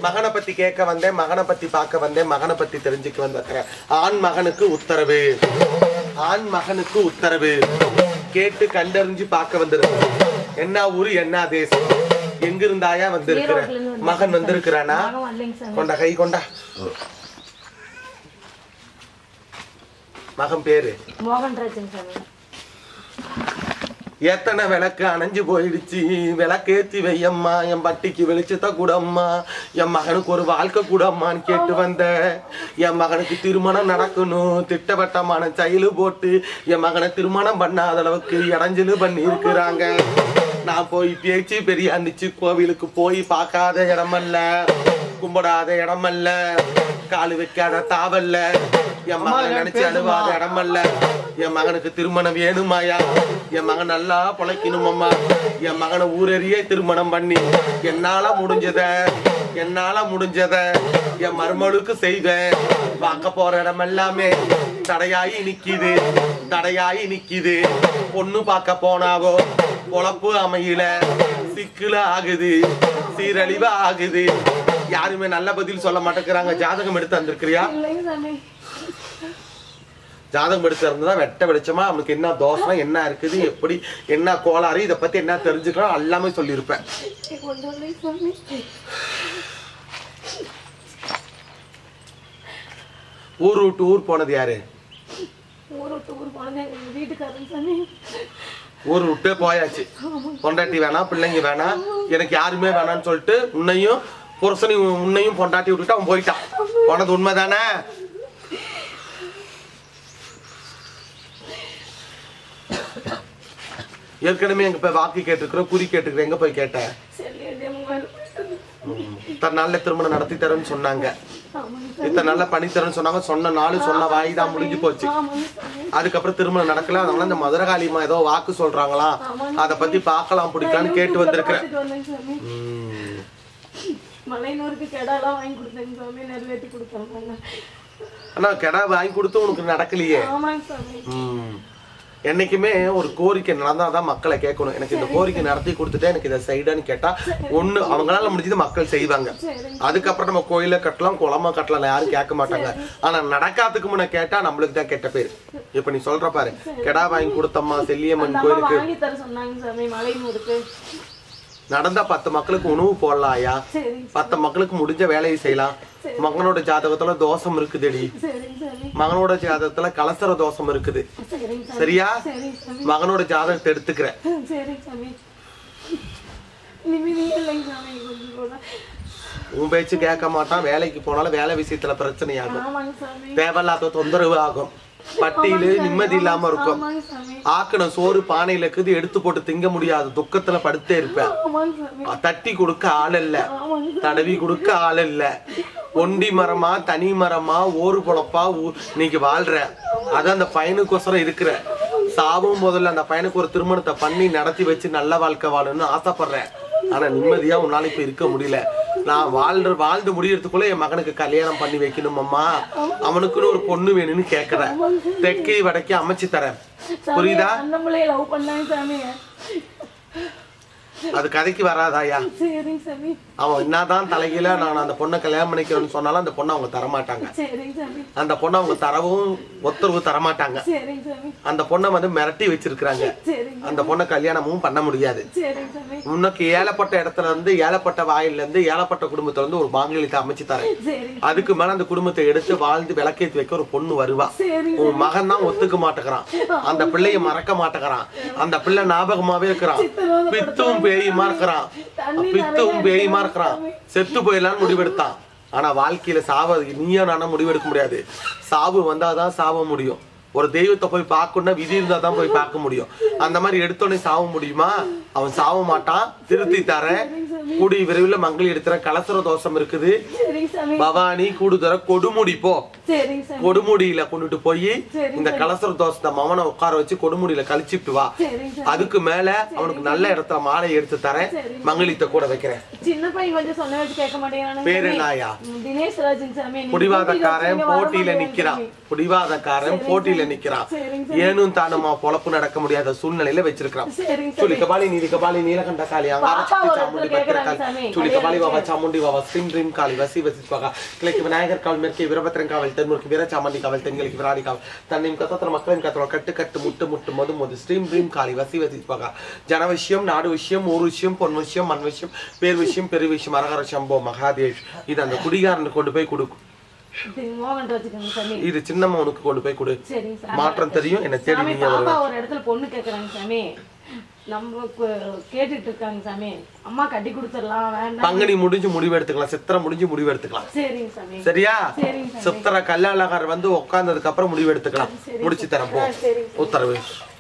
மகனை பத்தி கேட்க வந்தேன் மகனை பத்தி பார்க்க வந்தேன் மகனை பத்தி தெரிஞ்சுக்க வந்திருக்கிறேன் ஆண் மகனுக்கு உத்தரவு ஆண் மகனுக்கு உத்தரவு கேட்டு கண்டறிஞ்சு பார்க்க வந்திருக்கு என்ன ஊரு என்ன தேசம் எங்க இருந்தாயா வந்திருக்கிற ஈரோட்ல இருந்து வந்திருக்கேன் மகன் வந்திருக்கிறானா மகன் வரலைங்க சாமி கொண்டா கை கொண்டா மகன் பேரு மோகன்ராஜன் சாமி எத்தனை விளக்கு அணைஞ்சு போயிடுச்சு விளக்கேத்தி வையம்மா என் பட்டிக்கு வெளிச்சத்த கூடம்மா என் மகனுக்கு ஒரு வாழ்க்கை கூடம்மான்னு கேட்டு வந்த என் மகனுக்கு திருமணம் நடக்கணும் திட்டவட்டமான செயலு போட்டு என் மகனை திருமணம் பண்ணாத அளவுக்கு இடைஞ்சலு பண்ணி இருக்கிறாங்க நான் போய் பேச்சு பெரியாந்துச்சு கோவிலுக்கு போய் பார்க்காத இடமல்ல கும்பிடாத இடமல்ல காலு வைக்காத தாவல்ல என் மகனை நினைச்சு அழுவாத இடமல்ல என் மகனுக்கு திருமணம் வேணுமாயா என் மகன் நல்லா பொழைக்கணுமம்மா என் மகனை ஊரறியே திருமணம் பண்ணி என்னால முடிஞ்சத என்னால முடிஞ்சத என் மருமகளுக்கு செய்வேன் பார்க்க போற இடம் எல்லாமே தடையாயி நிக்குது தடையாயி நிக்குது பொண்ணு பார்க்க போனாவோ பொழப்பு அமையல சிக்கல ஆகுது சீரழிவு ஆகுது யாருமே நல்ல பதில் சொல்ல மாட்டேங்கிறாங்க ஜாதகம் எடுத்து வந்திருக்கிறியா இல்லைங்க சாமி ஜாதகம் எடுத்து இருந்தா வெட்ட வெளிச்சமா அவனுக்கு என்ன தோஷம் என்ன இருக்குது எப்படி என்ன கோளாறு இதை பத்தி என்ன தெரிஞ்சுக்கணும் எல்லாமே சொல்லியிருப்பேன் கொண்டு வரலைங்க சாமி ஊர் விட்டு ஊர் போனது யாரு ஊர் விட்டு ஊர் போனது எங்க வீட்டுக்காரங்க சாமி ஊர் விட்டே போயாச்சு பொண்டாட்டி வேணாம் பிள்ளைங்க வேணாம் எனக்கு யாருமே வேணாம்னு சொல்லிட்டு உன்னையும் புருஷனையும் உன்னையும் பொண்டாட்டி விட்டுட்டு அவன் போயிட்டான் போனது உண்மைதானே ஏற்கனவே எங்க போய் வாக்கு கேட்டுக்கிறோம் குறி கேட்டுக்கிறேன் எங்க போய் கேட்டேன் சரி மொபைல் இத்தனை நாள்ல திருமணம் நடத்தி தரேன்னு சொன்னாங்க ஆமாங்க சாமி இத்தனை நாள்ல பண்ணி தரேன்னு சொன்னாங்க சொன்ன நாள் சொன்ன வாய் தான் முடிஞ்சு போச்சு ஆமாங்க சாமி அதுக்கப்புறம் திருமணம் நடக்கல அதனால இந்த மதுரகாளியம்மா ஏதோ வாக்கு சொல்றாங்களாம் அத பத்தி பார்க்கலாம் பிடிக்கலான்னு கேட்டு வந்திருக்கிறேன் பார்த்துட்டு வந்தேங்க சாமி ம். மலையனூருக்கு கெடாலாம் வாங்கி கொடுத்தேங்க சாமி நிறைவேற்றி கொடுத்தாங்க ஆனா கெடா வாங்கி கொடுத்து உனக்கு நடக்கலையே ஆமாங்க சாமி ம். என்னைக்குமே ஒரு கோரிக்கை நடந்தாதான் மக்களை கேட்கணும் எனக்கு இந்த கோரிக்கை நடத்தி கொடுத்துட்டு எனக்கு இதை செய்டான்னு கேட்டா ஒண்ணு அவங்களால முடிஞ்சது மக்கள் செய்வாங்க சரிங்க அதுக்கப்புறம் நம்ம கோயில கட்டலாம் குளமா கட்டலாம் யாரும் கேட்க மாட்டாங்க ஆனா நடக்காததுக்கு முன்ன கேட்டா நம்மளுக்கு தான் கெட்ட பேர் இப்ப நீ சொல்ற பாரு கெடா வாங்கி கொடுத்தம்மா செல்லியம்மன் அந்த அம்மா கோயிலுக்கு வாங்கி தர சொன்னாங்க சாமி மலையனூருக்கு நடந்தா பத்து மக்களுக்கு உணவு போடலாம் ஐயா சரிங்க பத்து மக்களுக்கு முடிஞ்ச வேலையை செய்யலாம் மகனோட ஜாதகத்துல தோஷம் இருக்குதுடி சரிங்க சாமி மகனோட ஜாதகத்துல கலசர தோஷம் இருக்குது சரிங்க சாமி சரியா சரிங்க சாமி மகனோட ஜாதகத்தை எடுத்துக்கிறேன் சரிங்க சாமி நிம்மதி இல்லைங்க சாமி கொஞ்சம் கூட உன் பேச்சு கேட்க மாட்டான் வேலைக்கு போனாலும் வேலை விஷயத்துல பிரச்சனை ஆகும் ஆமாங்க சாமி தேவையில்லாத தொந்தரவு ஆகும் பட்டியலு நிம்மதி இல்லாம இருக்கும் ஆமாங்க சாமி ஆக்கின சோறு பானையில இருக்குது எடுத்து போட்டு திங்க முடியாது துக்கத்துல படுத்தே இருப்பேன் ஆமாங்க சாமி தட்டி கொடுக்க ஆள் இல்ல ஆமாங்க தடவி கொடுக்க ஆள் இல்ல ஒண்டி மரமா தனி மரமா ஓரு பொழப்பா ஊ- இன்னைக்கு வாழ்ற அதான் அந்த பையனுக்கோசரம் இருக்கிற சாவும் முதல்ல அந்த பையனுக்கு ஒரு திருமணத்தை பண்ணி நடத்தி வச்சு நல்ல வாழ்க்கை வாழணும்னு ஆசைப்படுறேன் ஆனா நிம்மதியா உன்னால இப்ப இருக்க முடியல நான் வாழ்ற வாழ்ந்து முடியறதுக்குள்ள என் மகனுக்கு கல்யாணம் பண்ணி வைக்கணும் அம்மா அவனுக்குன்னு ஒரு பொண்ணு வேணும்னு கேக்குறேன் தெற்கை வடக்கே அமைச்சு தரேன் புரியுதா அந்த பிள்ளைய லவ் பண்ணாங்க சாமி அது கதைக்கு வராதாயா சரிங்க சாமி அவன் என்னதான் தலைகீழ நான் அந்த பொண்ணை கல்யாணம் பண்ணிக்கிறேன்னு சொன்னாலும் அந்த பொண்ணை அவங்க தரமாட்டாங்க சரிங்க சாமி அந்த பொண்ணை அவங்க தரவும் ஒத்துறவு தரமாட்டாங்க சரிங்க சாமி அந்த பொண்ணை வந்து மிரட்டி வச்சிருக்கிறாங்க சரிங்க அந்த பொண்ணை கல்யாணமும் பண்ண முடியாது சரிங்க சாமி உனக்கு ஏழப்பட்ட இடத்துல இருந்து ஏழப்பட்ட வாயில இருந்து ஏழப்பட்ட குடும்பத்துல இருந்து ஒரு மாங்கலியத்தை அமைச்சு தரேன் சரிங்க அதுக்கு மேல அந்த குடும்பத்தை எடுத்து வாழ்ந்து விளக்கேத்தி வைக்க ஒரு பொண்ணு வருவா சரிங்க உன் மகன் தான் ஒத்துக்க மாட்டேங்கிறான் அந்த பிள்ளைய மறக்க மாட்டேங்கிறான் அந்த பிள்ளை ஞாபகமாவே இருக்கிறான் பித்தும் பேயுமா இருக்கிறான் பித்தும் பேயுமா இருக்கிறான் செத்து போயிடலான்னு முடிவெடுத்தான் ஆனா வாழ்க்கையில சாவ நீயும் நானும் முடிவெடுக்க முடியாது சாவு வந்தாதான் சாவ முடியும் ஒரு தெய்வத்தை போய் பார்க்கணும்னா விதி இருந்தா தான் போய் பார்க்க முடியும் அந்த மாதிரி எடுத்தோடனே சாவ முடியுமா அவன் சாவ மாட்டான் திருத்தி தரேன் கூடிய விரைவில் மங்களி எடுத்துற கலசர தோஷம் இருக்குது சரிங்க சாமி பவானி கூடுதர கொடுமுடி போ சரிங்க சாமி கொடுமுடியில கொண்டுட்டு போய் சரி, இந்த கலசர தோசத்தை மவனை உட்கார வச்சு கொடுமுடியில கழிச்சிட்டு வா சரிங்க சாமி அதுக்கு மேல அவனுக்கு நல்ல இடத்துல மாலை எடுத்து தரேன் சரி. மங்களித்த கூட வைக்கிறேன் சின்ன பையன் கொஞ்சம் சொன்ன வச்சு கேட்க மாட்டேங்கிறானுங்க பேரு சாமி. நாயா ம், தினேஷ் ராஜன் சாமி நீங்க புடிவாதக்காரன் கூட்டிட்டு வர போட்டியில மாட்டேங்கிறாங்க நிக்கிறான் சாமி. புடிவாதக்காரன் போட்டியில வழியில நிக்கிறான் சரிங்க ஏனும் தானுமா பொழப்பு நடக்க முடியாத சூழ்நிலையில வச்சிருக்கிறான் சரிங்க சொல்லி கபாலி நீதி கபாலி நீலகண்ட காளி அங்கார பாப்பா சக்தி ஒரு சாமுண்டி இடத்துல கேக்குறாங்க பத்திரகாளி சாமி. சொல்லி கபாலி பாபா சாமுண்டி பாபா ஸ்ரீம் ரீம் காளி வசி வசி ஸ்வகா கிழக்கு விநாயகர் காவல் மேற்கு வீரபத்திரன் காவல் தென்முற்கு வீரச்சாமண்டி காவல் தென்கிழக்கு விராடி காவல் தன்னையும் கத்தத்திர மக்களின் கத்தோட கட்டு கட்டு முட்டு முட்டு மது மது ஸ்ரீம் ரீம் காளி வசி வசி ஸ்வகா ஜன விஷயம் நாடு விஷயம் ஊர் விஷயம் பொன் விஷயம் மண் விஷயம் பேர் விஷயம் பெரு விஷயம் அரகர சம்போ மகாதேவ் இது அந்த குடிகாரனுக்கு கொண்டு போய் கொடு இது மோகன் வச்சுக்கோங்க சாமி இது சின்னம்மனுக்கு கொண்டு போய் கொடு சரிங்க சாமி மாற்றம் தெரியும் என்ன தேடி சாமி நீங்க வருவ பாப்பா ஒரு இடத்துல பொண்ணு கேக்குறாங்க சாமி நம்ம கு- கேட்டுட்டு இருக்காங்க சாமி அம்மா கட்டி கொடுத்துடலாம் வேண்டாம் பங்குனி முடிஞ்சு முடிவு எடுத்துக்கலாம் சித்திரை முடிஞ்சு முடிவு எடுத்துக்கலாம் சரிங்க சாமி சரியா சரிங்க சாமி சித்திர கல்யாணக்காரர் வந்து உட்கார்ந்ததுக்கு அப்புறம் முடிவு எடுத்துக்கலாம் சரிங்க முடிச்சு தரேன் போ ஆ, சரிங்க உத்தரவு